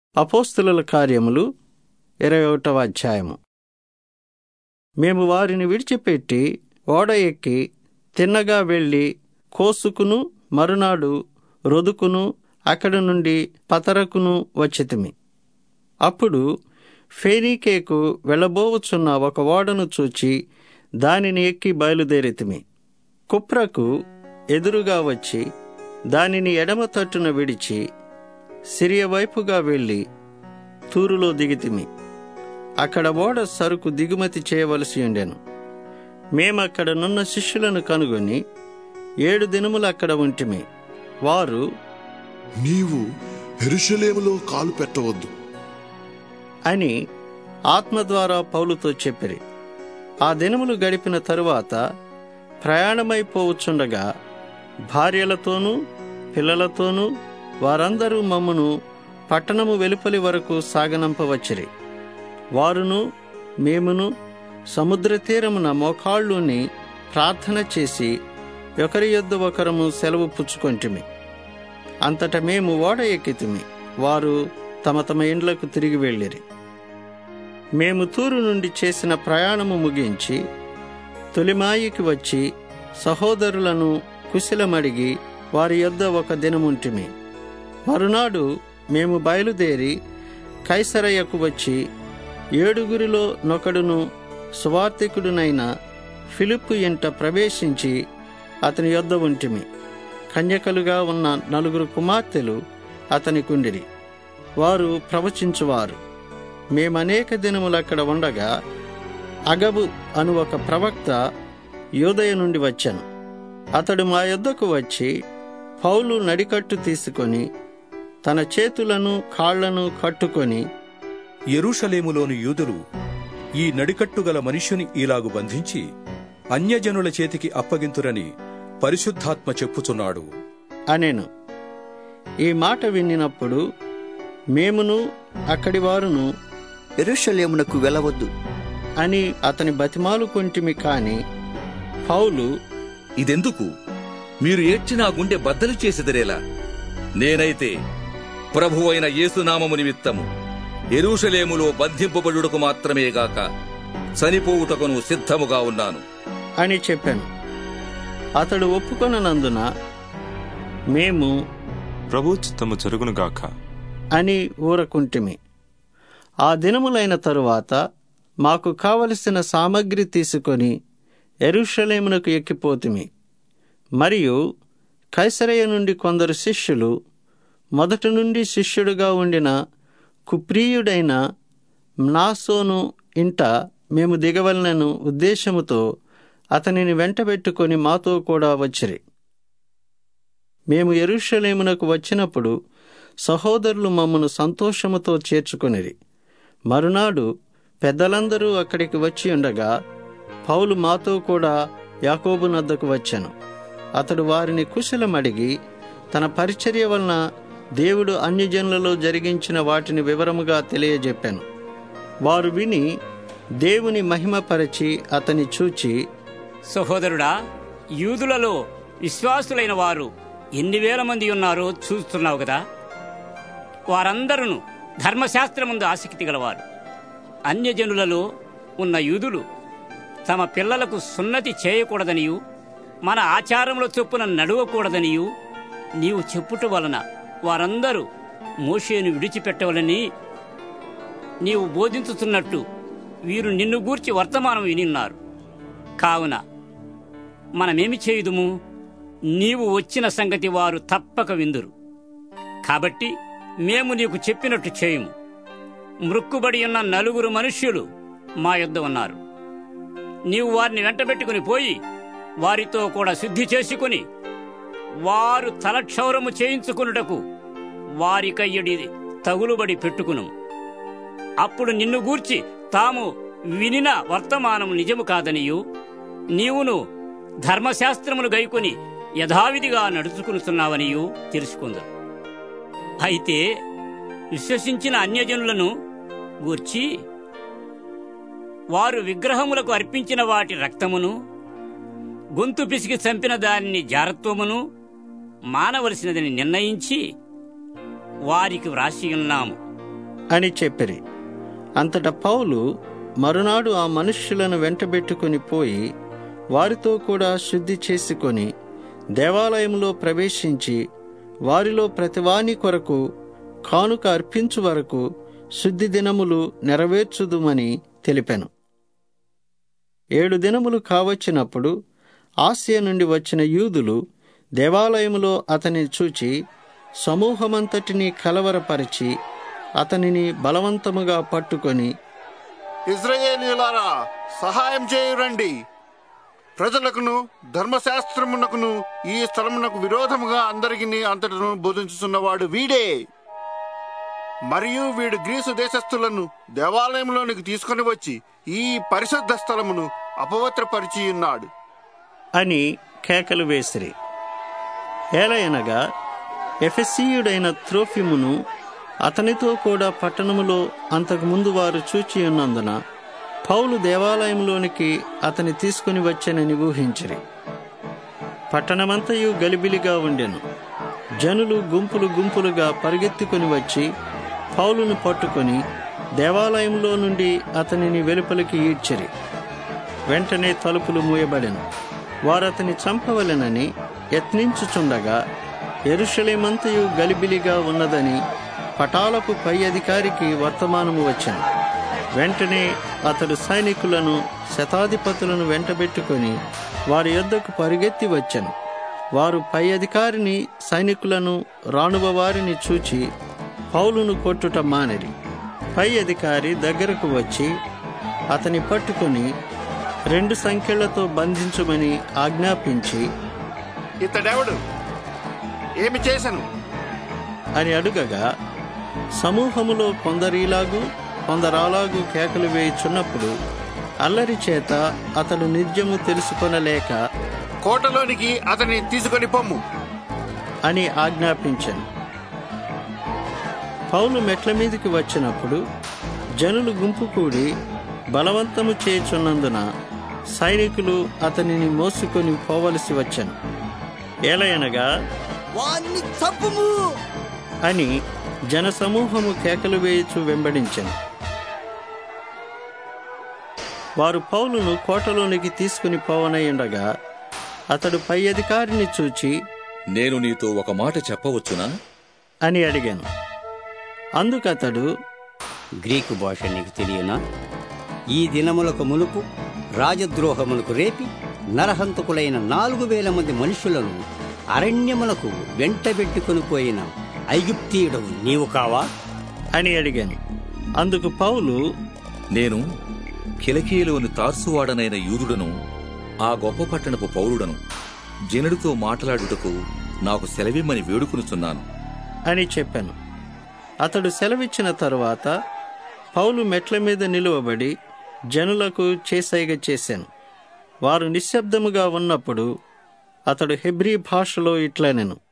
అపోస్తుల కార్యములు ఇరవై ఒకటవ అధ్యాయము మేము వారిని విడిచిపెట్టి ఓడ ఎక్కి తిన్నగా వెళ్ళి కోసుకును మరునాడు రొదుకును అక్కడి నుండి పతరకును వచ్చితిమి అప్పుడు ఫేనీకేకు వెళ్ళబోవుచున్న ఒక ఓడను చూచి దానిని ఎక్కి బయలుదేరితిమి కుప్రకు ఎదురుగా వచ్చి దానిని ఎడమ తట్టున విడిచి సిరియ వైపుగా వెళ్ళి తూరులో దిగితిమి అక్కడ ఓడ సరుకు దిగుమతి చేయవలసి ఉండెను మేమక్కడనున్న శిష్యులను కనుగొని ఏడు దినములు అక్కడ ఉంటిమి వారు నీవు ఎరుషలేములో కాలు పెట్టవద్దు అని ఆత్మ ద్వారా పౌలుతో చెప్పిరి ఆ దినములు గడిపిన తరువాత ప్రయాణమైపోవచ్చుండగా భార్యలతోనూ పిల్లలతోనూ వారందరూ మమ్మను పట్టణము వెలుపలి వరకు సాగనంపవచ్చిరి వారును మేమును సముద్ర తీరమున మోకాళ్ళుని ప్రార్థన చేసి ఒకరి యొద్ద ఒకరము సెలవు పుచ్చుకొంటిమి అంతట మేము ఓడ ఎక్కితిమి వారు తమ తమ ఇండ్లకు తిరిగి వెళ్ళిరి మేము తూరు నుండి చేసిన ప్రయాణము ముగించి తొలిమాయికి వచ్చి సహోదరులను కుశలమడిగి వారి యొద్ద ఒక దినముంటిమి మరునాడు మేము బయలుదేరి కైసరయ్యకు వచ్చి ఏడుగురిలో నొకడును సువార్థికుడునైన ఫిలిప్పు ఇంట ప్రవేశించి అతని యొద్ద ఉంటిమి కన్యకలుగా ఉన్న నలుగురు కుమార్తెలు అతనికుండిరి వారు ప్రవచించువారు మేమనేక దినములు అక్కడ ఉండగా అగబు అను ఒక ప్రవక్త యోదయ నుండి వచ్చాను అతడు మా యొద్దకు వచ్చి పౌలు నడికట్టు తీసుకొని తన చేతులను కాళ్లను కట్టుకొని యెరూషలేములోని యూదులు ఈ నడికట్టుగల మనుష్యుని ఈలాగు బంధించి అన్యజనుల చేతికి అప్పగింతురని పరిశుద్ధాత్మ చెప్పుచున్నాడు అనెను ఈ మాట వినినప్పుడు మేమును అక్కడి వారును ఎరుషలేమునకు వెళ్ళవద్దు అని అతని బతిమాలు కొంటిమి కాని పౌలు ఇదెందుకు మీరు ఏడ్చి నా గుండె బద్దలు చేసిదరేలా నేనైతే ప్రభువైన యేసునామము నిమిత్తము ఎరూషలేములో బంధింపబడుటకు మాత్రమే గాక చనిపోవుటకును సిద్ధముగా ఉన్నాను అని చెప్పాను అతడు ఒప్పుకొననందున మేము ప్రభు చిత్తము జరుగునుగాక అని ఊరకుంటిమి ఆ దినములైన తరువాత మాకు కావలసిన సామగ్రి తీసుకొని ఎరుషలేమునకు ఎక్కిపోతిమి మరియు కైసరయ్య నుండి కొందరు శిష్యులు మొదటి నుండి శిష్యుడుగా ఉండిన కుప్రీయుడైన నాసోను ఇంట మేము దిగవలనను ఉద్దేశముతో అతనిని వెంటబెట్టుకొని మాతో కూడా వచ్చిరి మేము ఎరుషలేమునకు వచ్చినప్పుడు సహోదరులు మమ్మను సంతోషముతో చేర్చుకొనిరి మరునాడు పెద్దలందరూ అక్కడికి వచ్చి ఉండగా పౌలు మాతో కూడా యాకోబు నద్దకు వచ్చాను అతడు వారిని కుశలమడిగి తన పరిచర్య వలన దేవుడు అన్యజనులలో జరిగించిన వాటిని వివరముగా తెలియజెప్పాను వారు విని దేవుని మహిమపరచి అతని చూచి సహోదరుడా యూదులలో విశ్వాసులైన వారు ఎన్ని వేల మంది ఉన్నారో చూస్తున్నావు కదా వారందరూ ధర్మశాస్త్రముందు ఆసక్తి గలవారు అన్యజనులలో ఉన్న యూదులు తమ పిల్లలకు సున్నతి చేయకూడదనియు మన ఆచారముల చొప్పున నడవకూడదనియు నీవు చెప్పుట వలన వారందరూ మోషేను విడిచిపెట్టవలని నీవు బోధించుతున్నట్టు వీరు నిన్ను గూర్చి వర్తమానం వినిన్నారు కావున మనమేమి చేయుదుము నీవు వచ్చిన సంగతి వారు తప్పక విందురు కాబట్టి మేము నీకు చెప్పినట్టు చేయుము మృక్కుబడి ఉన్న నలుగురు మనుష్యులు మా యొద్ద ఉన్నారు నీవు వారిని వెంటబెట్టుకుని పోయి వారితో కూడా శుద్ధి చేసుకుని వారు తలక్షౌరము చేయించుకున్నటకు వారికయ్యడి తగులుబడి పెట్టుకును అప్పుడు నిన్ను గూర్చి తాము వినిన వర్తమానం నిజము కాదనియు నీవును ధర్మశాస్త్రమును గైకొని యథావిధిగా నడుచుకునుతున్నావనియు తెలుసుకుందరు అయితే విశ్వసించిన అన్యజనులను గూర్చి వారు విగ్రహములకు అర్పించిన వాటి రక్తమును గొంతు పిసికి చంపిన దానిని జారత్వమును మానవలసినదని నిర్ణయించి వారికి వ్రాసి ఉన్నాము అని చెప్పిరి అంతట పౌలు మరునాడు ఆ మనుష్యులను వెంటబెట్టుకుని పోయి వారితో కూడా శుద్ధి చేసుకొని దేవాలయంలో ప్రవేశించి వారిలో ప్రతివాని కొరకు కానుక అర్పించు వరకు శుద్ధి దినములు నెరవేర్చుదుమని తెలిపాను ఏడు దినములు కావచ్చినప్పుడు ఆసియా నుండి వచ్చిన యూదులు దేవాలయములో అతనిని చూచి సమూహమంతటిని కలవరపరిచి అతనిని బలవంతముగా పట్టుకొని ఇజ్రాయేలీయులారా సహాయం చేయురండి ప్రజలకును ధర్మశాస్త్రమునకును ఈ స్థలమునకు విరోధముగా అందరికీ అంతటను బోధించుతున్నవాడు వీడే మరియు వీడు గ్రీసు దేశస్థులను దేవాలయంలోనికి తీసుకొని వచ్చి ఈ పరిశుద్ధ స్థలమును అపవిత్రపరిచి ఉన్నాడు అని కేకలు వేసిరి ఏలయనగా ఎఫెసీయుడైన త్రోఫిమును అతనితో కూడా పట్టణములో అంతకుముందు వారు చూచి ఉన్నందున పౌలు దేవాలయంలోనికి అతని తీసుకుని వచ్చానని ఊహించిరి పట్టణమంతయు గలిబిలిగా ఉండెను జనులు గుంపులు గుంపులుగా పరిగెత్తుకుని వచ్చి పౌలును పట్టుకొని దేవాలయంలో నుండి అతనిని వెలుపలికి ఈడ్చిరి వెంటనే తలుపులు మూయబడెను వారతని చంపవలెనని యత్నించుచుండగా ఎరుషలేమంతయు గలిబిలిగా ఉన్నదని పటాలపు పై అధికారికి వర్తమానము వచ్చాను వెంటనే అతడు సైనికులను శతాధిపతులను వెంటబెట్టుకొని వారి యొద్దకు పరిగెత్తి వచ్చాను వారు పై అధికారిని సైనికులను రాణువ వారిని చూచి పౌలును కొట్టుట మానిరి పై అధికారి దగ్గరకు వచ్చి అతని పట్టుకొని రెండు సంఖ్యలతో బంధించమని ఆజ్ఞాపించి ఇతడెవడు ఏమి చేశను అని అడుగగా సమూహములో కొందరిలాగు కొందరాలాగు కేకలు వేయుచున్నప్పుడు అల్లరి చేత అతడు నిజము తెలుసుకొనలేక కోటలోనికి అతన్ని తీసుకొని పొమ్ము అని ఆజ్ఞాపించాను పౌలు మెట్ల మీదకి వచ్చినప్పుడు జనులు గుంపు కూడి బలవంతము చేయుచున్నందున సైనికులు అతనిని మోసుకొని పోవలసి వచ్చాను ఏలయనగా వాణ్ణి చంపుము అని జనసమూహము కేకలు వేయుచు వెంబడించెను వారు పౌలును కోటలోనికి తీసుకుని పోవనయ్యుండగా అతడు పై అధికారిని చూచి నేను నీతో ఒక మాట చెప్పవచ్చునా అని అడిగాను అందుకతడు గ్రీకు భాష నీకు తెలియనా ఈ దినములకు మునుపు రాజద్రోహములకు రేపి నరహంతకులైన నాలుగు వేల మంది మనుషులను అరణ్యములకు వెంటబెట్టుకుని పోయిన ఐగుప్తీయుడవు నీవు కావా అని అడిగాను అందుకు పౌలు నేను కిలకీలోని తార్సువాడనైన యూదుడను ఆ గొప్ప పట్టణపు పౌరుడను జనుడితో మాట్లాడుటకు నాకు సెలవిమ్మని వేడుకొనుచున్నాను అని చెప్పాను అతడు సెలవిచ్చిన తరువాత పౌలు మెట్ల మీద నిలువబడి జనులకు చేసైగ చేశాను వారు నిశ్శబ్దముగా ఉన్నప్పుడు అతడు హెబ్రీ భాషలో ఇట్లనెను